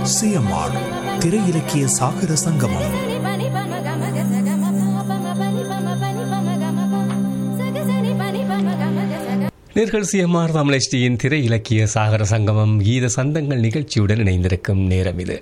CMR திரை இலக்கிய சாகர சங்கமம் நேர்கள் சிஎம்ஆர் தமிழஸ்டியின் திரை இலக்கிய சாகர சங்கமம் கீத சந்தங்கள் நிகழ்ச்சியுடன் இணைந்திருக்கும் நேரம் இது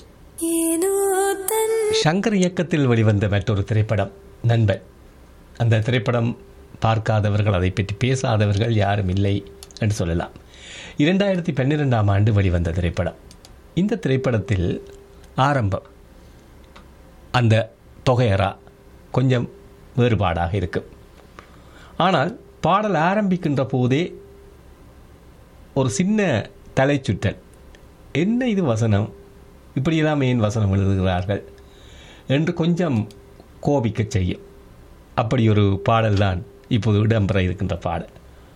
சங்கர் இயக்கத்தில் வெளிவந்த மற்றொரு திரைப்படம் நண்பன் அந்த திரைப்படம் பார்க்காதவர்கள் அதை பற்றி பேசாதவர்கள் யாரும் இல்லை என்று சொல்லலாம் இரண்டாயிரத்தி பன்னிரெண்டாம் ஆண்டு வெளிவந்த திரைப்படம் இந்த திரைப்படத்தில் ஆரம்பம் அந்த தொகையரா கொஞ்சம் வேறுபாடாக இருக்கும் ஆனால் பாடல் ஆரம்பிக்கின்ற போதே ஒரு சின்ன தலைச்சுற்றல் என்ன இது வசனம் இப்படியெல்லாம் ஏன் வசனம் எழுதுகிறார்கள் என்று கொஞ்சம் கோபிக்கச் செய்யும் அப்படி ஒரு பாடல்தான் இப்போது இடம்பெற இருக்கின்ற பாடல்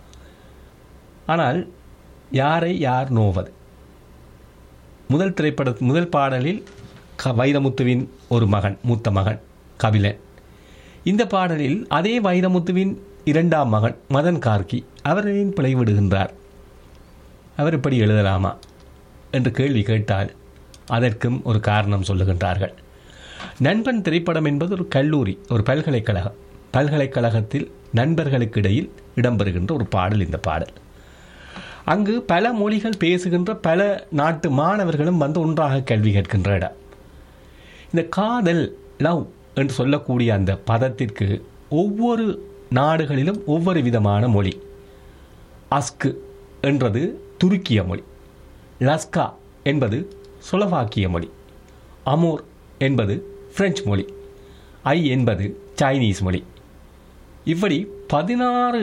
ஆனால் யாரை யார் நோவது முதல் திரைப்பட முதல் பாடலில் க வைரமுத்துவின் ஒரு மகன் மூத்த மகன் கபிலன் இந்த பாடலில் அதே வைரமுத்துவின் இரண்டாம் மகன் மதன் கார்கி அவரையும் பிழைவிடுகின்றார் அவர் இப்படி எழுதலாமா என்று கேள்வி கேட்டால் அதற்கும் ஒரு காரணம் சொல்லுகின்றார்கள் நண்பன் திரைப்படம் என்பது ஒரு கல்லூரி ஒரு பல்கலைக்கழகம் பல்கலைக்கழகத்தில் நண்பர்களுக்கு இடையில் இடம்பெறுகின்ற ஒரு பாடல் இந்த பாடல் அங்கு பல மொழிகள் பேசுகின்ற பல நாட்டு மாணவர்களும் வந்து ஒன்றாக கல்வி கேட்கின்ற இடம் இந்த காதல் லவ் என்று சொல்லக்கூடிய அந்த பதத்திற்கு ஒவ்வொரு நாடுகளிலும் ஒவ்வொரு விதமான மொழி அஸ்கு என்றது துருக்கிய மொழி லஸ்கா என்பது சுலவாக்கிய மொழி அமோர் என்பது பிரெஞ்சு மொழி ஐ என்பது சைனீஸ் மொழி இப்படி பதினாறு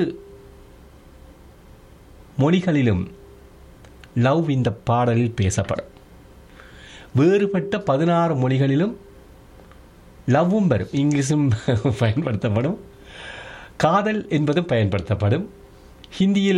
மொழிகளிலும் லவ் இந்த பாடலில் பேசப்படும் வேறுபட்ட பதினாறு மொழிகளிலும் லவ்வும் வரும் இங்கிலீஷும் பயன்படுத்தப்படும் காதல் என்பதும் பயன்படுத்தப்படும் ஹிந்தியில்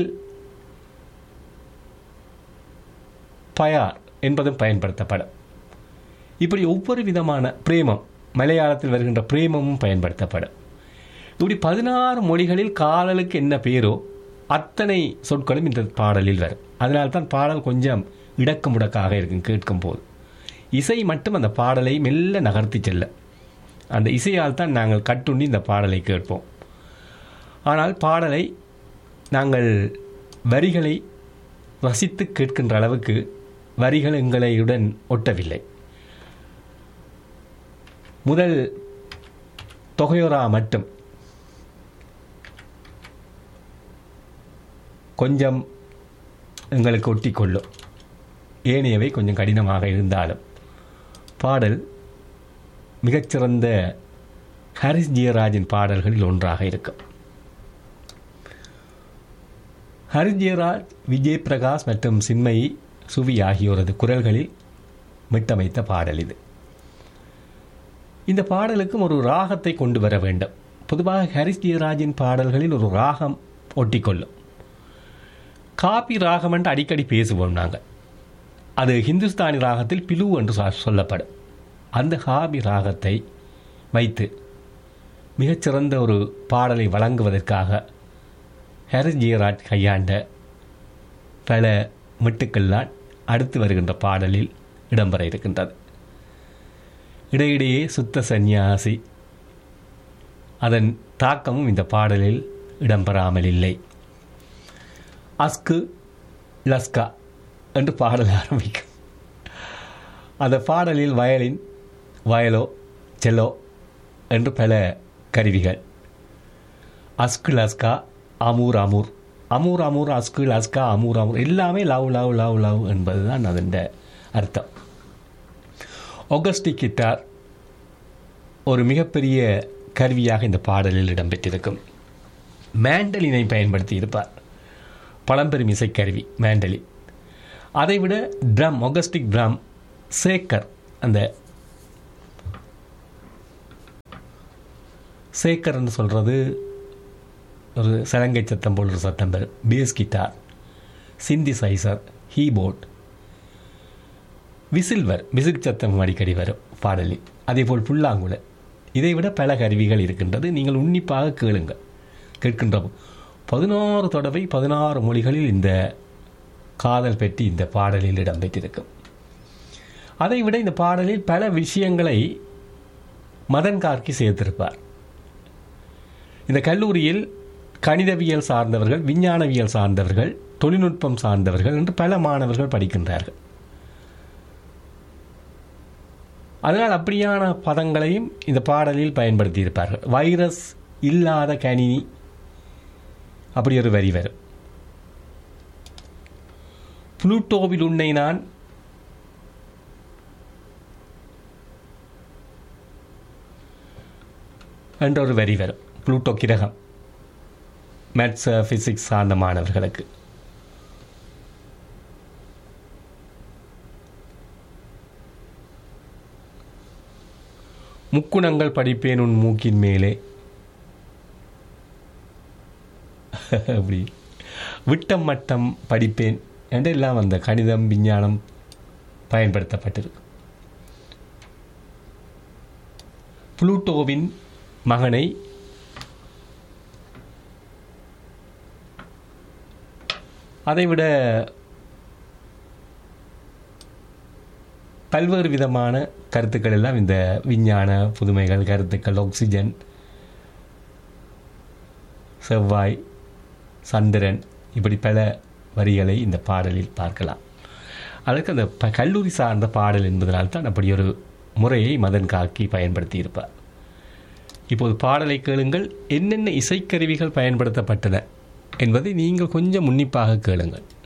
பயார் என்பதும் பயன்படுத்தப்படும் இப்படி ஒவ்வொரு விதமான பிரேமம் மலையாளத்தில் வருகின்ற பிரேமமும் பயன்படுத்தப்படும் இப்படி பதினாறு மொழிகளில் காதலுக்கு என்ன பேரோ அத்தனை சொற்களும் இந்த பாடலில் வரும் அதனால்தான் பாடல் கொஞ்சம் இடக்கு முடக்காக இருக்கும் கேட்கும் போது இசை மட்டும் அந்த பாடலை மெல்ல நகர்த்தி செல்ல அந்த இசையால் தான் நாங்கள் கட்டுண்டி இந்த பாடலை கேட்போம் ஆனால் பாடலை நாங்கள் வரிகளை ரசித்து கேட்கின்ற அளவுக்கு வரிகள் எங்களையுடன் ஒட்டவில்லை முதல் தொகையோரா மட்டும் கொஞ்சம் எங்களுக்கு ஒட்டிக்கொள்ளும் ஏனையவை கொஞ்சம் கடினமாக இருந்தாலும் பாடல் மிகச்சிறந்த ஹரிஸ் ஜெயராஜின் பாடல்களில் ஒன்றாக இருக்கும் ஹரிஸ் ஜெயராஜ் விஜய் பிரகாஷ் மற்றும் சின்மயி சுவி ஆகியோரது குரல்களில் மிட்டமைத்த பாடல் இது இந்த பாடலுக்கும் ஒரு ராகத்தை கொண்டு வர வேண்டும் பொதுவாக ஹரிஸ் ஜெயராஜின் பாடல்களில் ஒரு ராகம் ஒட்டிக்கொள்ளும் காபி ராகம் என்று அடிக்கடி பேசுவோம் நாங்கள் அது ஹிந்துஸ்தானி ராகத்தில் பிலு என்று சொல்லப்படும் அந்த காபி ராகத்தை வைத்து மிகச்சிறந்த ஒரு பாடலை வழங்குவதற்காக ஹரிஸ் ஜெயராஜ் கையாண்ட பல மிட்டுக்கள்தான் அடுத்து வருகின்ற பாடலில் இடம்பெற இருக்கின்றது இடையிடையே சுத்த சந்நியாசி அதன் தாக்கமும் இந்த பாடலில் இடம்பெறாமல் இல்லை அஸ்கு லஸ்கா என்று பாடல் ஆரம்பிக்கும் அந்த பாடலில் வயலின் வயலோ செல்லோ என்று பல கருவிகள் அஸ்கு லஸ்கா அமூர் அமூர் அமூர் அமூர் அஸ்கு லஸ்கா அமூர் அமூர் எல்லாமே லவ் லவ் லவ் லவ் என்பது தான் அதன் அர்த்தம் ஒகஸ்டிக் கிட்டார் ஒரு மிகப்பெரிய கருவியாக இந்த பாடலில் இடம்பெற்றிருக்கும் மேண்டலினை பயன்படுத்தி இருப்பார் பழம்பெரும் இசைக்கருவி மேண்டலின் அதைவிட ட்ரம் ஒகஸ்டிக் ட்ரம் சேக்கர் அந்த சேக்கர்னு சொல்கிறது ஒரு சலங்கை சத்தம் போல் ஒரு சத்தம் பெறும் பேஸ் கிட்டார் சிந்திசைசர் ஹீபோர்ட் விசில்வர் விசில் சத்தம் அடிக்கடி வரும் பாடலில் அதேபோல் புல்லாங்குழல் இதைவிட பல கருவிகள் இருக்கின்றது நீங்கள் உன்னிப்பாக கேளுங்கள் கேட்கின்ற பதினாறு தடவை பதினாறு மொழிகளில் இந்த காதல் பெற்றி இந்த பாடலில் இடம்பெற்றிருக்கும் அதை விட இந்த பாடலில் பல விஷயங்களை மதன் கார்கி சேர்த்திருப்பார் இந்த கல்லூரியில் கணிதவியல் சார்ந்தவர்கள் விஞ்ஞானவியல் சார்ந்தவர்கள் தொழில்நுட்பம் சார்ந்தவர்கள் என்று பல மாணவர்கள் படிக்கின்றார்கள் அதனால் அப்படியான பதங்களையும் இந்த பாடலில் பயன்படுத்தியிருப்பார்கள் வைரஸ் இல்லாத கணினி அப்படி ஒரு வரி வரும் புளூட்டோவில் உன்னை நான் என்ற ஒரு வரி வரும் புளூட்டோ கிரகம் மேத்ஸ் ஃபிசிக்ஸ் சார்ந்த மாணவர்களுக்கு முக்குணங்கள் படிப்பேன் உன் மூக்கின் மேலே அப்படி விட்டம் மட்டம் படிப்பேன் என்றெல்லாம் அந்த கணிதம் விஞ்ஞானம் பயன்படுத்தப்பட்டிருக்கு புளூட்டோவின் மகனை அதைவிட பல்வேறு விதமான கருத்துக்கள் எல்லாம் இந்த விஞ்ஞான புதுமைகள் கருத்துக்கள் ஆக்சிஜன் செவ்வாய் சந்திரன் இப்படி பல வரிகளை இந்த பாடலில் பார்க்கலாம் அதற்கு அந்த ப கல்லூரி சார்ந்த பாடல் என்பதனால் தான் அப்படி ஒரு முறையை மதன் காக்கி பயன்படுத்தி இருப்பார் இப்போது பாடலை கேளுங்கள் என்னென்ன இசைக்கருவிகள் பயன்படுத்தப்பட்டன என்பதை நீங்கள் கொஞ்சம் உன்னிப்பாக கேளுங்கள்